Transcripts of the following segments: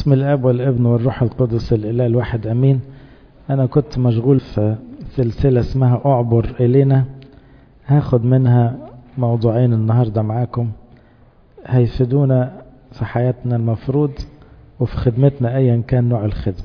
باسم الاب والابن والروح القدس الاله الواحد امين انا كنت مشغول في سلسلة اسمها اعبر الينا هاخد منها موضوعين النهاردة معاكم هيفيدونا في حياتنا المفروض وفي خدمتنا ايا كان نوع الخدمة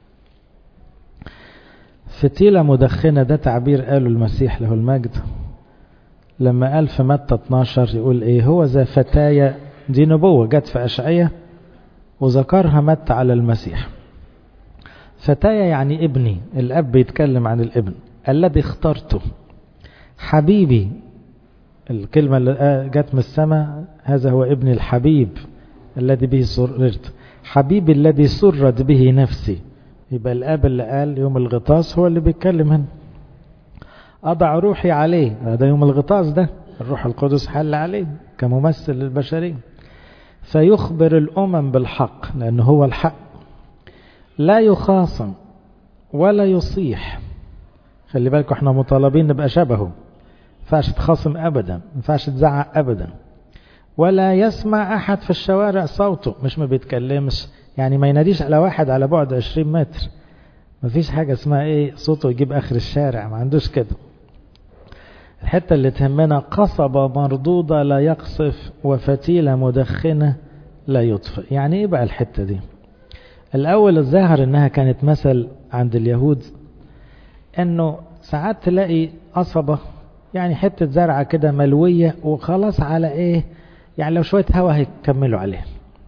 فتيلة مدخنة ده تعبير قاله المسيح له المجد لما قال في متى 12 يقول ايه هو ذا فتايا دي نبوة جت في أشعية وذكرها متى على المسيح فتايا يعني ابني الأب يتكلم عن الابن الذي اخترته حبيبي الكلمة اللي جت من السماء هذا هو ابني الحبيب الذي به سررت حبيبي الذي سرت به نفسي يبقى الاب اللي قال يوم الغطاس هو اللي بيتكلم هنا اضع روحي عليه هذا يوم الغطاس ده الروح القدس حل عليه كممثل للبشرية فيخبر الامم بالحق لانه هو الحق لا يخاصم ولا يصيح خلي بالكم احنا مطالبين نبقى شبهه ما ينفعش تخاصم ابدا ما ينفعش تزعق ابدا ولا يسمع احد في الشوارع صوته مش ما بيتكلمش يعني ما يناديش على واحد على بعد 20 متر ما فيش حاجة اسمها ايه صوته يجيب اخر الشارع ما عندوش كده الحتة اللي تهمنا قصبة مردودة لا يقصف وفتيلة مدخنة لا يطفئ يعني ايه بقى الحتة دي الاول الظاهر انها كانت مثل عند اليهود انه ساعات تلاقي قصبة يعني حتة زرعة كده ملوية وخلاص على ايه يعني لو شوية هوا هيكملوا عليها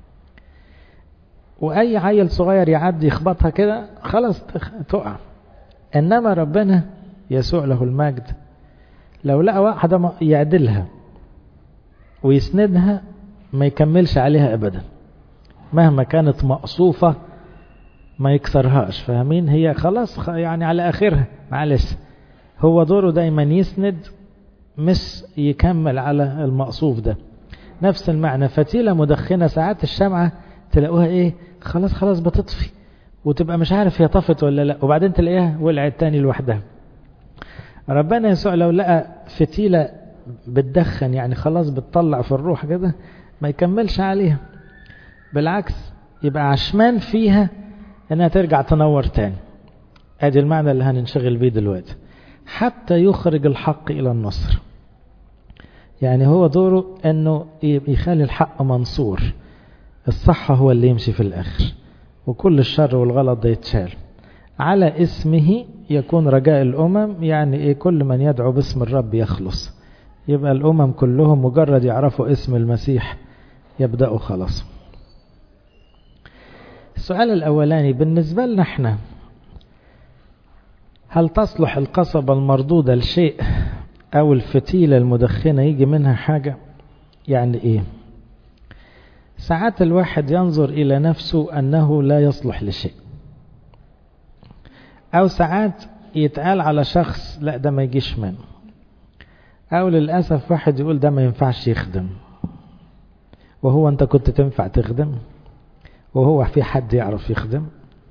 واي عيل صغير يعدي يخبطها كده خلاص تقع انما ربنا يسوع له المجد لو لقى واحدة يعدلها ويسندها ما يكملش عليها ابدا مهما كانت مقصوفة ما يكسرهاش فاهمين هي خلاص يعني على اخرها معلش هو دوره دايما يسند مش يكمل على المقصوف ده نفس المعنى فتيلة مدخنة ساعات الشمعة تلاقوها ايه خلاص خلاص بتطفي وتبقى مش عارف هي طفت ولا لا وبعدين تلاقيها ولعت تاني لوحدها ربنا يسوع لو لقى فتيلة بتدخن يعني خلاص بتطلع في الروح كده ما يكملش عليها بالعكس يبقى عشمان فيها انها ترجع تنور تاني ادي المعنى اللي هننشغل بيه دلوقتي حتى يخرج الحق الى النصر يعني هو دوره انه يخلي الحق منصور الصح هو اللي يمشي في الاخر وكل الشر والغلط ده يتشال على اسمه يكون رجاء الامم يعني ايه كل من يدعو باسم الرب يخلص يبقى الامم كلهم مجرد يعرفوا اسم المسيح يبداوا خلاص السؤال الاولاني بالنسبه لنا احنا هل تصلح القصبة المردودة لشيء او الفتيلة المدخنة يجي منها حاجة يعني ايه ساعات الواحد ينظر الى نفسه انه لا يصلح لشيء او ساعات يتقال على شخص لا ده ما يجيش منه او للأسف واحد يقول ده ما ينفعش يخدم وهو انت كنت تنفع تخدم وهو في حد يعرف يخدم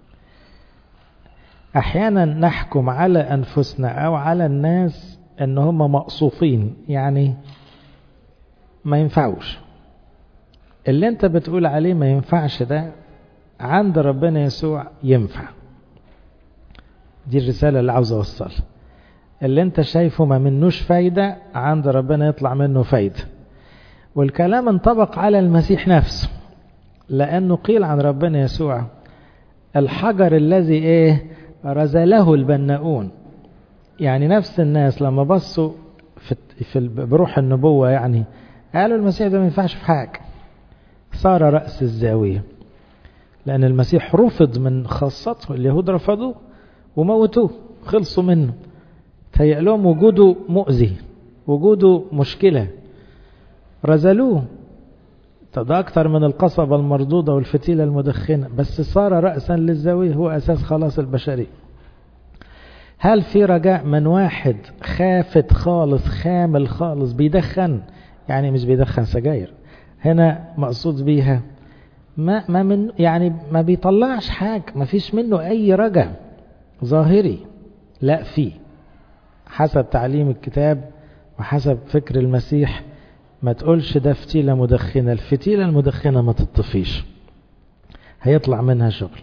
احيانا نحكم على انفسنا او على الناس ان هم مقصوفين يعني ما ينفعوش اللي انت بتقول عليه ما ينفعش ده عند ربنا يسوع ينفع دي الرسالة اللي عاوز اوصلها اللي انت شايفه ما منوش فايدة عند ربنا يطلع منه فايدة والكلام انطبق على المسيح نفسه لانه قيل عن ربنا يسوع الحجر الذي ايه رزله البناؤون يعني نفس الناس لما بصوا في, في بروح النبوة يعني قالوا المسيح ده ما ينفعش في حاجة صار رأس الزاوية لأن المسيح رفض من خاصته اليهود رفضوه وموتوه خلصوا منه تهيأ لهم وجوده مؤذي وجوده مشكلة رزلوه ده أكتر من القصبة المردودة والفتيلة المدخنة بس صار رأسا للزاوية هو أساس خلاص البشرية هل في رجاء من واحد خافت خالص خامل خالص بيدخن يعني مش بيدخن سجاير هنا مقصود بيها ما ما من يعني ما بيطلعش حاجة ما فيش منه أي رجاء ظاهري لا في حسب تعليم الكتاب وحسب فكر المسيح ما تقولش ده فتيلة مدخنة الفتيلة المدخنة ما تطفيش هيطلع منها شغل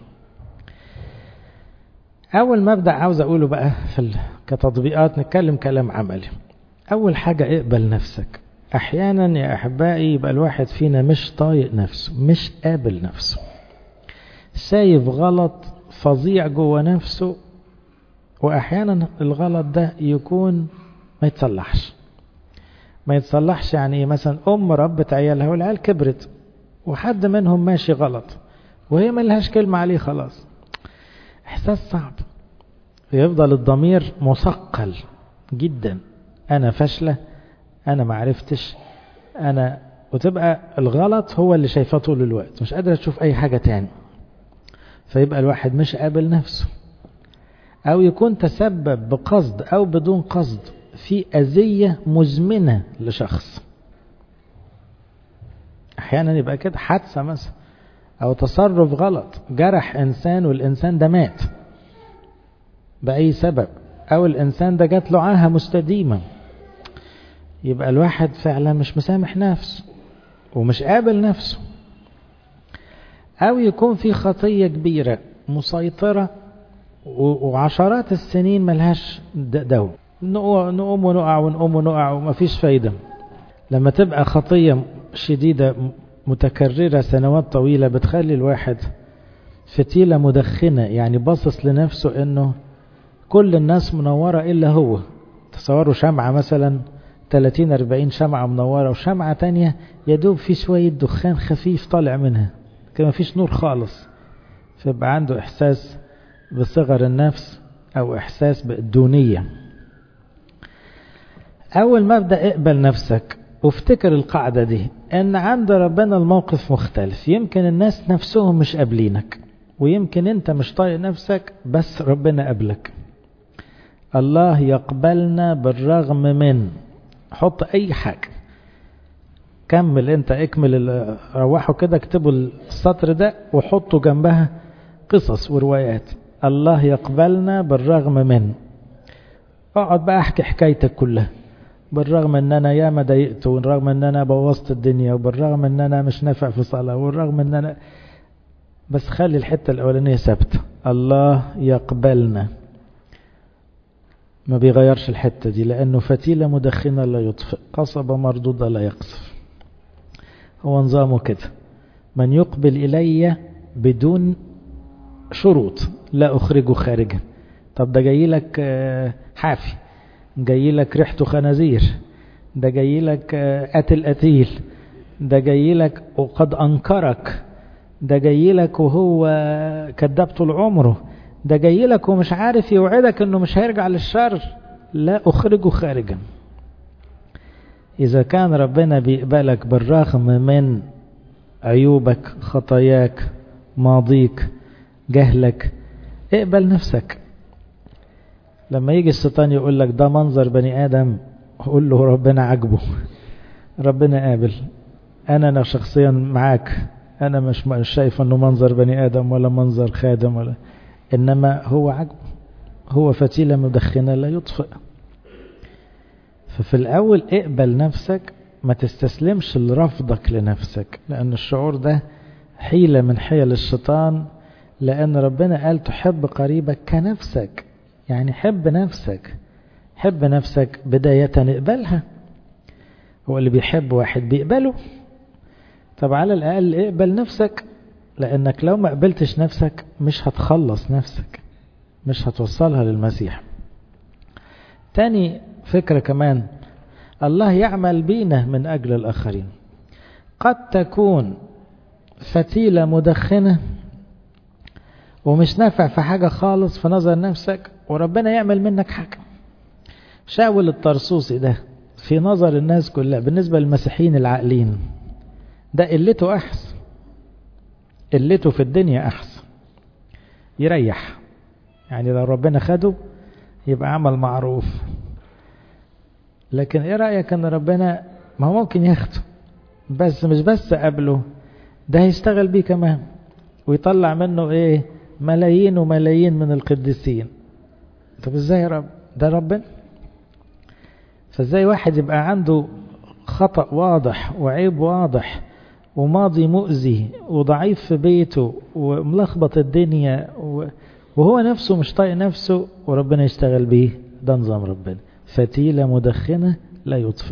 أول مبدأ عاوز أقوله بقى في ال... كتطبيقات نتكلم كلام عملي أول حاجة اقبل نفسك أحيانا يا أحبائي يبقى الواحد فينا مش طايق نفسه مش قابل نفسه سايب غلط فظيع جوه نفسه وأحيانا الغلط ده يكون ما يتصلحش ما يتصلحش يعني مثلا أم ربت عيالها والعيال كبرت وحد منهم ماشي غلط وهي ما لهاش كلمة عليه خلاص إحساس صعب يفضل الضمير مثقل جدا أنا فاشلة أنا ما عرفتش أنا وتبقى الغلط هو اللي شايفاه طول الوقت مش قادرة تشوف أي حاجة تاني فيبقى الواحد مش قابل نفسه أو يكون تسبب بقصد أو بدون قصد في أذية مزمنة لشخص أحيانا يبقى كده حادثة مثلا أو تصرف غلط جرح إنسان والإنسان ده مات بأي سبب أو الإنسان ده جات له عاهة مستديمة يبقى الواحد فعلا مش مسامح نفسه ومش قابل نفسه أو يكون في خطية كبيرة مسيطرة وعشرات السنين ملهاش دو نقوم ونقع ونقوم ونقع ومفيش فايدة لما تبقى خطية شديدة متكررة سنوات طويلة بتخلي الواحد فتيلة مدخنة يعني باصص لنفسه انه كل الناس منورة الا هو تصوروا شمعة مثلا 30 40 شمعة منورة وشمعة تانية يدوب في شوية دخان خفيف طالع منها كما فيش نور خالص فيبقى عنده احساس بصغر النفس او احساس بالدونية اول مبدأ اقبل نفسك وافتكر القاعدة دي ان عند ربنا الموقف مختلف يمكن الناس نفسهم مش قابلينك ويمكن انت مش طايق نفسك بس ربنا قبلك الله يقبلنا بالرغم من حط اي حاجة كمل انت اكمل روحوا كده اكتبوا السطر ده وحطوا جنبها قصص وروايات الله يقبلنا بالرغم من اقعد بقى احكي حكايتك كلها بالرغم ان انا ياما ضايقت والرغم ان انا بوظت الدنيا وبالرغم ان انا مش نافع في صلاة والرغم ان انا بس خلي الحتة الاولانية ثابتة الله يقبلنا ما بيغيرش الحتة دي لانه فتيلة مدخنة لا يطفئ قصبة مردودة لا يقصف هو نظامه كده من يقبل الي بدون شروط لا اخرجه خارجا طب ده جاي لك حافي جاي لك ريحته خنازير ده جاي لك قتل قتيل ده جاي لك وقد أنكرك ده جاي لك وهو كذاب طول عمره ده جاي لك ومش عارف يوعدك انه مش هيرجع للشر لا اخرجه خارجا اذا كان ربنا بيقبلك بالرغم من عيوبك خطاياك ماضيك جهلك اقبل نفسك لما يجي الشيطان يقول لك ده منظر بني آدم قول له ربنا عجبه ربنا قابل أنا أنا شخصيا معاك أنا مش مش شايف أنه منظر بني آدم ولا منظر خادم ولا إنما هو عجبه هو فتيلة مدخنة لا يطفئ ففي الأول اقبل نفسك ما تستسلمش لرفضك لنفسك لأن الشعور ده حيلة من حيل الشيطان لأن ربنا قال تحب قريبك كنفسك يعني حب نفسك حب نفسك بداية اقبلها هو اللي بيحب واحد بيقبله طب على الأقل اقبل نفسك لأنك لو ما قبلتش نفسك مش هتخلص نفسك مش هتوصلها للمسيح تاني فكرة كمان الله يعمل بينا من أجل الآخرين قد تكون فتيلة مدخنة ومش نافع في حاجة خالص في نظر نفسك وربنا يعمل منك حاجة شاول الطرسوسي ده في نظر الناس كلها بالنسبة للمسيحيين العاقلين ده قلته أحسن قلته في الدنيا أحسن يريح يعني لو ربنا خده يبقى عمل معروف لكن ايه رأيك ان ربنا ما هو ممكن ياخده بس مش بس قبله ده هيشتغل بيه كمان ويطلع منه ايه ملايين وملايين من القديسين طب ازاي يا رب ده ربنا فازاي واحد يبقى عنده خطأ واضح وعيب واضح وماضي مؤذي وضعيف في بيته وملخبط الدنيا وهو نفسه مش طايق نفسه وربنا يشتغل بيه ده نظام ربنا فتيلة مدخنة لا يطفئ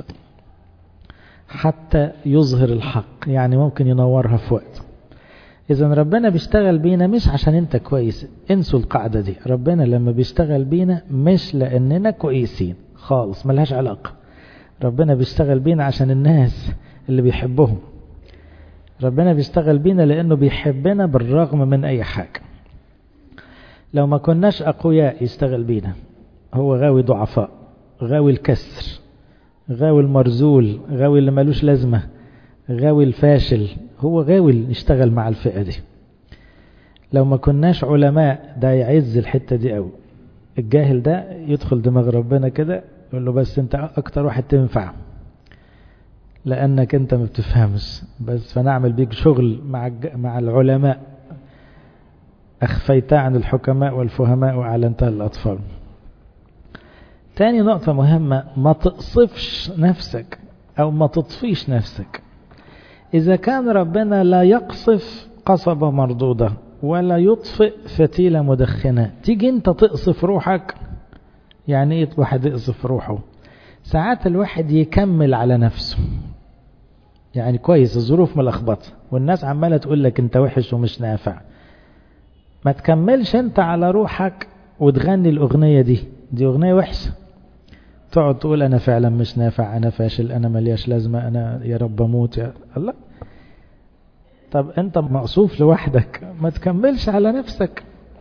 حتى يظهر الحق يعني ممكن ينورها في وقت إذا ربنا بيشتغل بينا مش عشان أنت كويس انسوا القاعدة دي ربنا لما بيشتغل بينا مش لأننا كويسين خالص ملهاش علاقة ربنا بيشتغل بينا عشان الناس اللي بيحبهم ربنا بيشتغل بينا لأنه بيحبنا بالرغم من أي حاجة لو ما كناش أقوياء يشتغل بينا هو غاوي ضعفاء غاوي الكسر غاوي المرزول غاوي اللي ملوش لازمة غاوي الفاشل هو غاوي يشتغل مع الفئة دي لو ما كناش علماء ده يعز الحتة دي قوي الجاهل ده يدخل دماغ ربنا كده يقول له بس انت اكتر واحد تنفع لانك انت ما بتفهمش بس فنعمل بيك شغل مع مع العلماء اخفيت عن الحكماء والفهماء واعلنتها للاطفال تاني نقطة مهمة ما تقصفش نفسك او ما تطفيش نفسك اذا كان ربنا لا يقصف قصبة مردودة ولا يطفئ فتيلة مدخنة تيجي انت تقصف روحك يعني ايه واحد يقصف روحه ساعات الواحد يكمل على نفسه يعني كويس الظروف ملخبطه والناس عماله تقول لك انت وحش ومش نافع ما تكملش انت على روحك وتغني الاغنيه دي دي اغنيه وحشه تقعد تقول انا فعلا مش نافع انا فاشل انا ملياش لازمه انا يا رب اموت يا الله طب انت مقصوف لوحدك ما تكملش على نفسك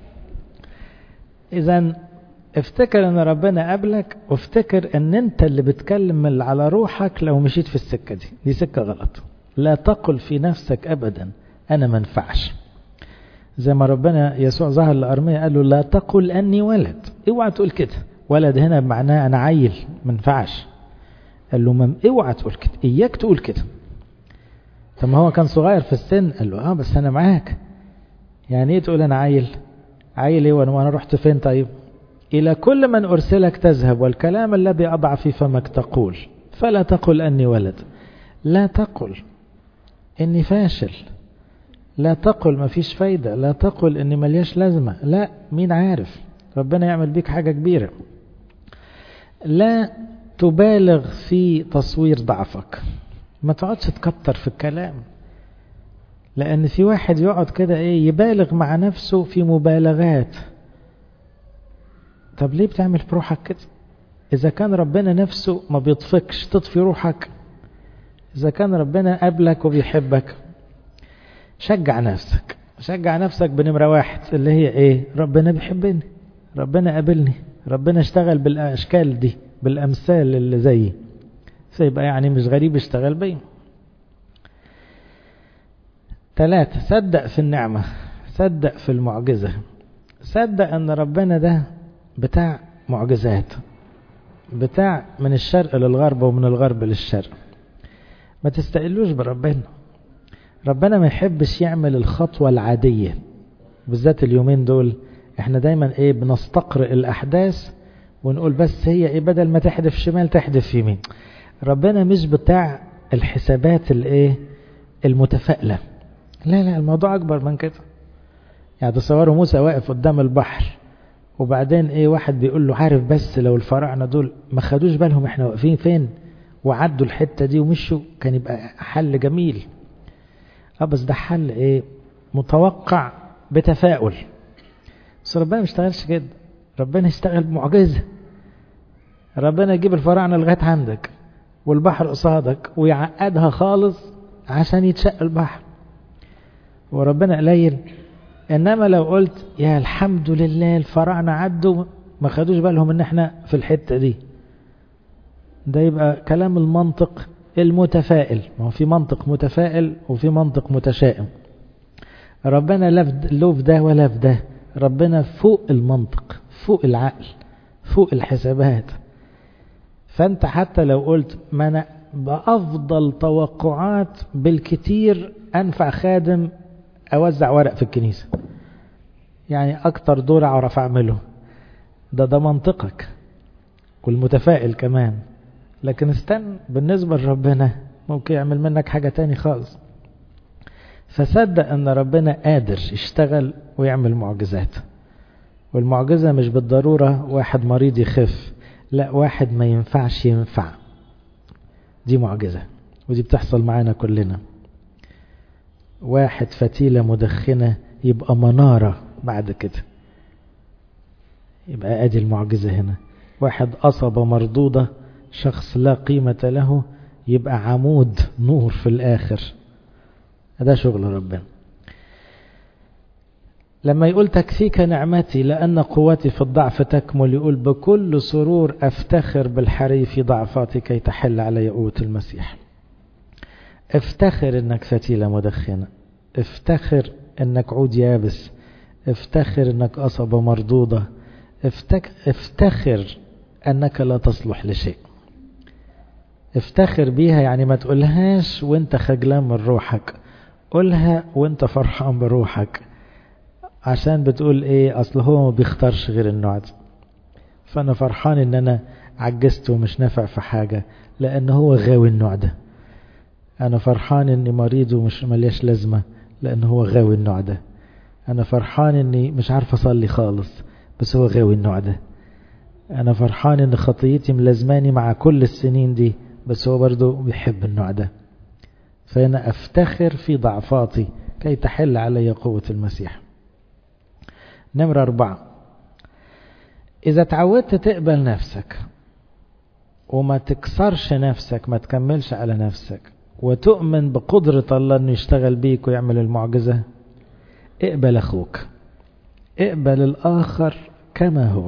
اذا افتكر ان ربنا قبلك وافتكر ان انت اللي بتكلم على روحك لو مشيت في السكة دي دي سكة غلط لا تقل في نفسك ابدا انا ما انفعش زي ما ربنا يسوع ظهر لأرمية قال له لا تقل اني ولد اوعى تقول كده ولد هنا معناه انا عيل ما انفعش قال له ما اوعى تقول كده اياك تقول كده طب ما هو كان صغير في السن قال له اه بس انا معاك يعني ايه تقول انا عيل عيل ايه وانا رحت فين طيب إلى كل من أرسلك تذهب والكلام الذي أضع في فمك تقول فلا تقل أني ولد لا تقل إني فاشل لا تقل ما فيش فايدة لا تقل إني ملياش لازمة لا مين عارف ربنا يعمل بيك حاجة كبيرة لا تبالغ في تصوير ضعفك ما تقعدش تكتر في الكلام لأن في واحد يقعد كده إيه يبالغ مع نفسه في مبالغات طب ليه بتعمل في روحك كده إذا كان ربنا نفسه ما بيطفكش تطفي روحك إذا كان ربنا قبلك وبيحبك شجع نفسك شجع نفسك بنمرة واحد اللي هي إيه ربنا بيحبني ربنا قابلني ربنا اشتغل بالأشكال دي بالأمثال اللي زيي فيبقى يعني مش غريب اشتغل بي ثلاثة صدق في النعمة صدق في المعجزة صدق ان ربنا ده بتاع معجزات بتاع من الشرق للغرب ومن الغرب للشرق ما تستقلوش بربنا ربنا ما يحبش يعمل الخطوة العادية بالذات اليومين دول احنا دايما ايه بنستقرئ الاحداث ونقول بس هي ايه بدل ما تحدف شمال تحدف يمين ربنا مش بتاع الحسابات الايه المتفائلة لا لا الموضوع اكبر من كده يعني تصوروا موسى واقف قدام البحر وبعدين ايه واحد بيقول له عارف بس لو الفراعنة دول ما خدوش بالهم احنا واقفين فين وعدوا الحتة دي ومشوا كان يبقى حل جميل اه بس ده حل ايه متوقع بتفاؤل بس ربنا ما اشتغلش كده ربنا اشتغل بمعجزة ربنا يجيب الفراعنة لغاية عندك والبحر قصادك ويعقدها خالص عشان يتشق البحر وربنا قليل انما لو قلت يا الحمد لله الفراعنة عدوا ما خدوش بالهم ان احنا في الحتة دي ده يبقى كلام المنطق المتفائل ما هو في منطق متفائل وفي منطق متشائم ربنا لا في ده ولا في ده ربنا فوق المنطق فوق العقل فوق الحسابات فانت حتى لو قلت ما انا بافضل توقعات بالكتير انفع خادم اوزع ورق في الكنيسة يعني اكتر دور اعرف اعمله ده ده منطقك والمتفائل كمان لكن استنى بالنسبة لربنا ممكن يعمل منك حاجة تاني خالص فصدق ان ربنا قادر يشتغل ويعمل معجزات والمعجزة مش بالضرورة واحد مريض يخف لا واحد ما ينفعش ينفع دي معجزة ودي بتحصل معانا كلنا واحد فتيلة مدخنة يبقى منارة بعد كده يبقى ادي المعجزة هنا واحد قصبة مردودة شخص لا قيمة له يبقى عمود نور في الآخر ده شغل ربنا لما يقول تكفيك نعمتي لأن قوتي في الضعف تكمل يقول بكل سرور أفتخر بالحري في ضعفاتي كي تحل علي قوة المسيح افتخر انك فتيلة مدخنة افتخر انك عود يابس افتخر انك قصبة مردودة افتك... افتخر انك لا تصلح لشيء افتخر بيها يعني ما تقولهاش وانت خجلان من روحك قولها وانت فرحان بروحك عشان بتقول ايه اصل هو ما بيختارش غير النوع ده فانا فرحان ان انا عجزت ومش نافع في حاجة لان هو غاوي النوع ده انا فرحان اني مريض ومش ملياش لازمة لان هو غاوي النوع ده انا فرحان اني مش عارف اصلي خالص بس هو غاوي النوع ده انا فرحان ان خطيتي ملازماني مع كل السنين دي بس هو برضو بيحب النوع ده فانا افتخر في ضعفاتي كي تحل علي قوة المسيح نمرة أربعة إذا تعودت تقبل نفسك وما تكسرش نفسك ما تكملش على نفسك وتؤمن بقدرة الله أنه يشتغل بيك ويعمل المعجزة اقبل أخوك اقبل الآخر كما هو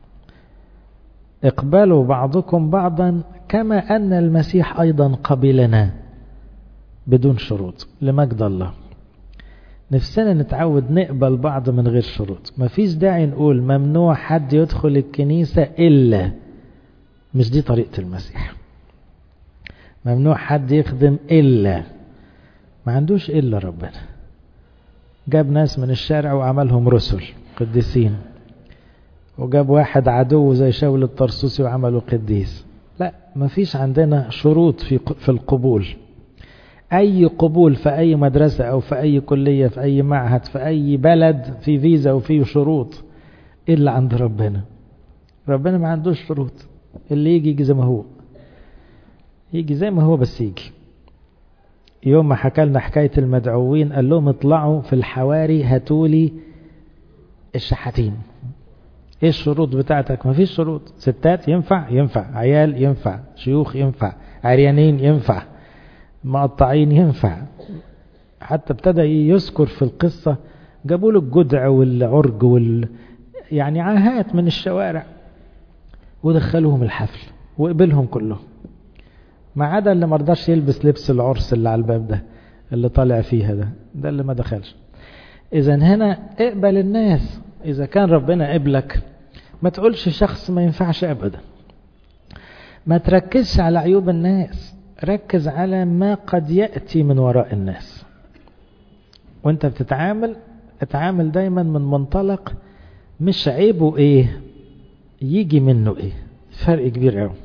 اقبلوا بعضكم بعضا كما أن المسيح أيضا قبلنا بدون شروط لمجد الله نفسنا نتعود نقبل بعض من غير شروط مفيش داعي نقول ممنوع حد يدخل الكنيسة إلا مش دي طريقة المسيح ممنوع حد يخدم إلا ما عندوش إلا ربنا جاب ناس من الشارع وعملهم رسل قديسين وجاب واحد عدو زي شاول الطرسوسي وعمله قديس لا مفيش عندنا شروط في في القبول أي قبول في أي مدرسة أو في أي كلية في أي معهد في أي بلد في فيزا وفي شروط إلا عند ربنا ربنا ما عندوش شروط اللي يجي يجي زي ما هو يجي زي ما هو بس يجي يوم ما حكى لنا حكاية المدعوين قال لهم اطلعوا في الحواري هاتولي الشحاتين ايه الشروط بتاعتك ما فيش شروط ستات ينفع ينفع عيال ينفع شيوخ ينفع عريانين ينفع مقطعين ينفع حتى ابتدى يذكر في القصة جابوا له الجدع والعرج وال يعني عاهات من الشوارع ودخلوهم الحفل وقبلهم كلهم ما عدا اللي مرضاش يلبس لبس العرس اللي على الباب ده اللي طالع فيها ده ده اللي ما دخلش اذا هنا اقبل الناس اذا كان ربنا قبلك ما تقولش شخص ما ينفعش ابدا ما تركزش على عيوب الناس ركز على ما قد يأتي من وراء الناس وانت بتتعامل اتعامل دايما من منطلق مش عيبه ايه يجي منه ايه فرق كبير قوي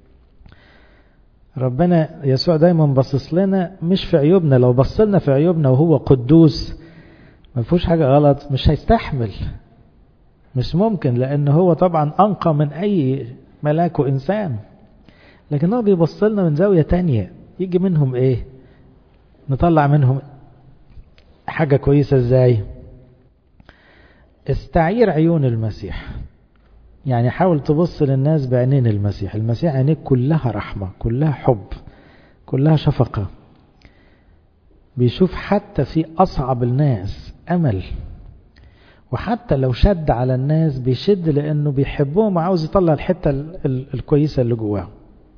ربنا يسوع دايما باصص لنا مش في عيوبنا لو بصلنا في عيوبنا وهو قدوس ما فيهوش حاجة غلط مش هيستحمل مش ممكن لأن هو طبعا أنقى من أي ملاك وإنسان لكن هو بيبص لنا من زاوية تانية يجي منهم ايه نطلع منهم حاجة كويسة ازاي استعير عيون المسيح يعني حاول تبص للناس بعينين المسيح المسيح عينيك كلها رحمة كلها حب كلها شفقة بيشوف حتى في أصعب الناس أمل وحتى لو شد على الناس بيشد لأنه بيحبهم وعاوز يطلع الحتة الكويسة اللي جواهم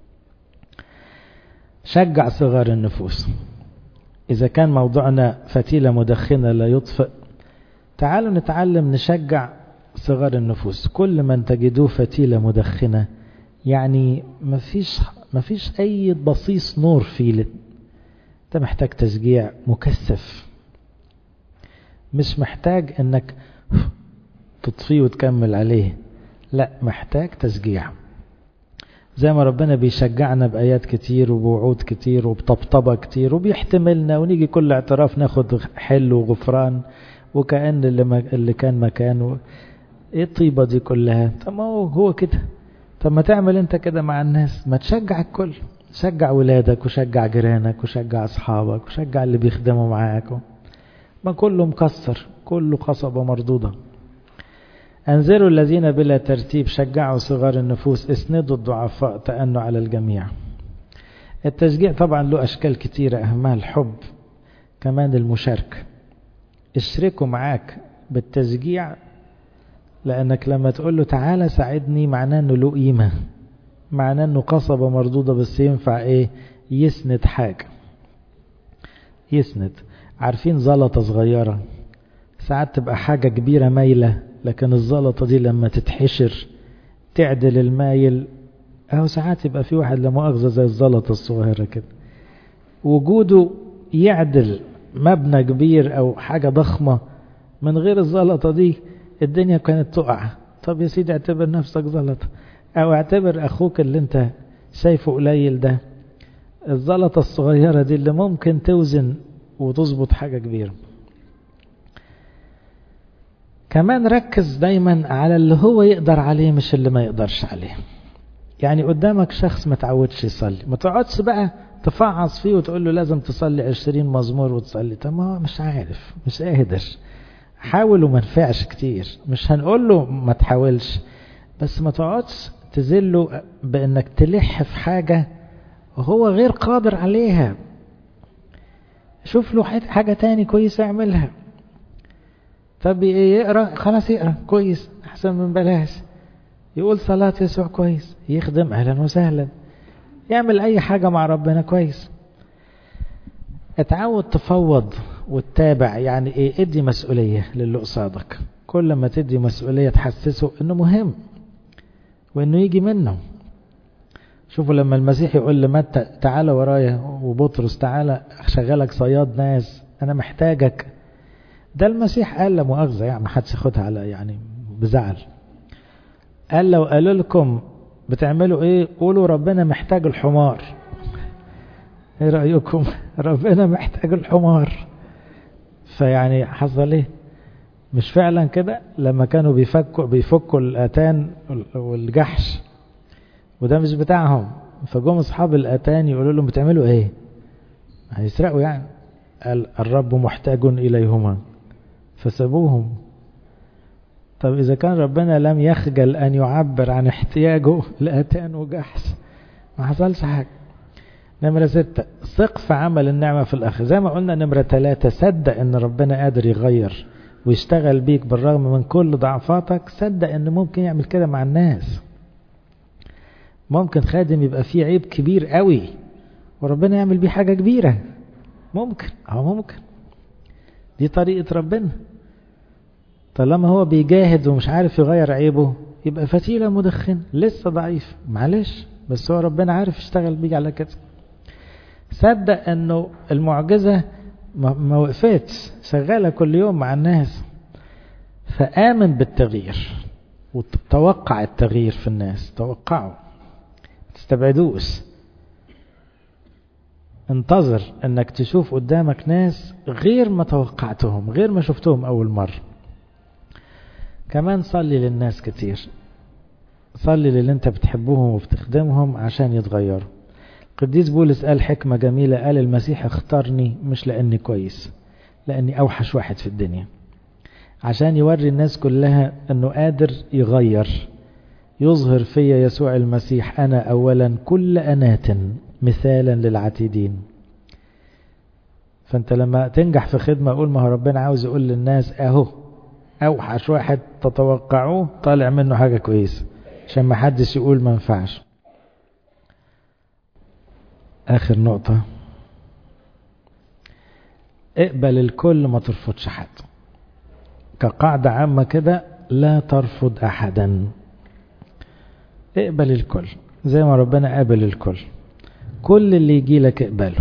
شجع صغار النفوس إذا كان موضوعنا فتيلة مدخنة لا يطفئ تعالوا نتعلم نشجع صغار النفوس كل من تجدوه فتيلة مدخنة يعني مفيش, مفيش أي بصيص نور فيه أنت محتاج تشجيع مكثف مش محتاج أنك تطفيه وتكمل عليه لا محتاج تشجيع زي ما ربنا بيشجعنا بآيات كتير وبوعود كتير وبطبطبة كتير وبيحتملنا ونيجي كل اعتراف ناخد حل وغفران وكأن اللي, ما اللي كان مكانه ايه الطيبة دي كلها طب ما هو هو كده طب ما تعمل انت كده مع الناس ما تشجع الكل شجع ولادك وشجع جيرانك وشجع اصحابك وشجع اللي بيخدموا معاك ما كله مكسر كله قصبة مردودة أنذروا الذين بلا ترتيب شجعوا صغار النفوس اسندوا الضعفاء تأنوا على الجميع التشجيع طبعا له أشكال كتيرة أهمها الحب كمان المشاركة اشركوا معاك بالتشجيع لأنك لما تقول له تعالى ساعدني معناه أنه له قيمة معناه أنه قصبة مردودة بس ينفع إيه يسند حاجة يسند عارفين زلطة صغيرة ساعات تبقى حاجة كبيرة مايلة لكن الزلطة دي لما تتحشر تعدل المايل أهو ساعات يبقى في واحد لا مؤاخذة زي الزلطة الصغيرة كده وجوده يعدل مبنى كبير أو حاجة ضخمة من غير الزلطة دي الدنيا كانت تقع طب يا سيدي اعتبر نفسك زلطة أو اعتبر أخوك اللي انت شايفه قليل ده الزلطة الصغيرة دي اللي ممكن توزن وتظبط حاجة كبيرة كمان ركز دايما على اللي هو يقدر عليه مش اللي ما يقدرش عليه يعني قدامك شخص ما تعودش يصلي ما تقعدش بقى تفعص فيه وتقول له لازم تصلي عشرين مزمور وتصلي طب ما هو مش عارف مش قادر حاول وما نفعش كتير مش هنقول له ما تحاولش بس ما تقعدش تذله بانك تلح في حاجة وهو غير قادر عليها شوف له حاجة تاني كويسة اعملها طب يقرأ خلاص يقرأ كويس أحسن من بلاش يقول صلاة يسوع كويس يخدم أهلا وسهلا يعمل أي حاجة مع ربنا كويس اتعود تفوض وتتابع يعني ايه ادي مسؤولية للي قصادك كل ما تدي مسؤولية تحسسه انه مهم وانه يجي منه شوفوا لما المسيح يقول لمتى تعالى ورايا وبطرس تعالى شغلك صياد ناس انا محتاجك ده المسيح قال لا مؤاخذة يعني ما حدش ياخدها على يعني بزعل قال لو قالوا لكم بتعملوا ايه قولوا ربنا محتاج الحمار ايه رأيكم ربنا محتاج الحمار فيعني حصل ايه مش فعلا كده لما كانوا بيفكوا بيفكوا الاتان والجحش وده مش بتاعهم فجم اصحاب الاتان يقولوا لهم بتعملوا ايه هيسرقوا يعني قال الرب محتاج اليهما فسابوهم طب إذا كان ربنا لم يخجل أن يعبر عن احتياجه لأتان وجحش ما حصلش حاجة نمرة ستة ثق في عمل النعمة في الآخر زي ما قلنا نمرة ثلاثة صدق أن ربنا قادر يغير ويشتغل بيك بالرغم من كل ضعفاتك صدق أن ممكن يعمل كده مع الناس ممكن خادم يبقى فيه عيب كبير قوي وربنا يعمل بيه حاجة كبيرة ممكن أو ممكن دي طريقة ربنا طالما هو بيجاهد ومش عارف يغير عيبه يبقى فتيلة مدخن لسه ضعيف معلش بس هو ربنا عارف يشتغل بيه على كده صدق انه المعجزة ما وقفتش شغالة كل يوم مع الناس فآمن بالتغيير وتوقع التغيير في الناس توقعوا تستبعدوش انتظر انك تشوف قدامك ناس غير ما توقعتهم غير ما شفتهم اول مرة كمان صلي للناس كتير صلي للي انت بتحبهم وبتخدمهم عشان يتغيروا قديس بولس قال حكمة جميلة قال المسيح اختارني مش لاني كويس لاني اوحش واحد في الدنيا عشان يوري الناس كلها انه قادر يغير يظهر في يسوع المسيح انا اولا كل انات مثالا للعتيدين فانت لما تنجح في خدمة قول ما هو ربنا عاوز يقول للناس اهو اوحش واحد تتوقعوه طالع منه حاجة كويسة عشان ما حدش يقول ما ينفعش اخر نقطة اقبل الكل ما ترفضش حد كقاعدة عامة كده لا ترفض احدا اقبل الكل زي ما ربنا قابل الكل كل اللي يجي لك اقبله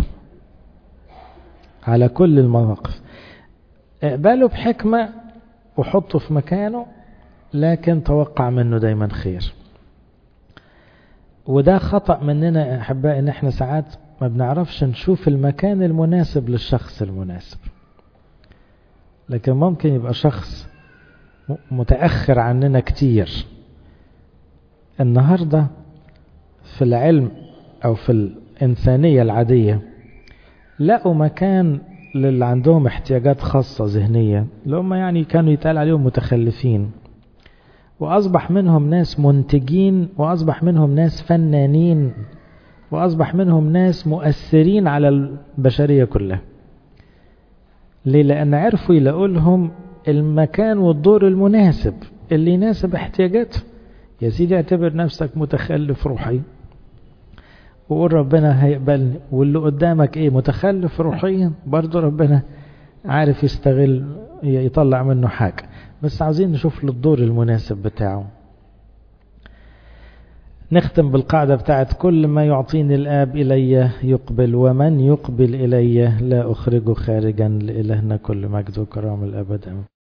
على كل المواقف اقبله بحكمة وحطه في مكانه لكن توقع منه دايما خير وده خطأ مننا يا أحبائي إن إحنا ساعات ما بنعرفش نشوف المكان المناسب للشخص المناسب لكن ممكن يبقى شخص متأخر عننا كتير النهاردة في العلم أو في الإنسانية العادية لقوا مكان للي عندهم احتياجات خاصة ذهنية اللي هم يعني كانوا يتقال عليهم متخلفين وأصبح منهم ناس منتجين وأصبح منهم ناس فنانين وأصبح منهم ناس مؤثرين على البشرية كلها ليه لأن عرفوا يلاقوا لهم المكان والدور المناسب اللي يناسب احتياجاتهم يا سيدي اعتبر نفسك متخلف روحي وقول ربنا هيقبلني واللي قدامك ايه متخلف روحيا برضه ربنا عارف يستغل يطلع منه حاجة بس عاوزين نشوف له الدور المناسب بتاعه نختم بالقاعدة بتاعت كل ما يعطيني الآب إلي يقبل ومن يقبل إلي لا أخرجه خارجا لإلهنا كل مجد وكرام الأبد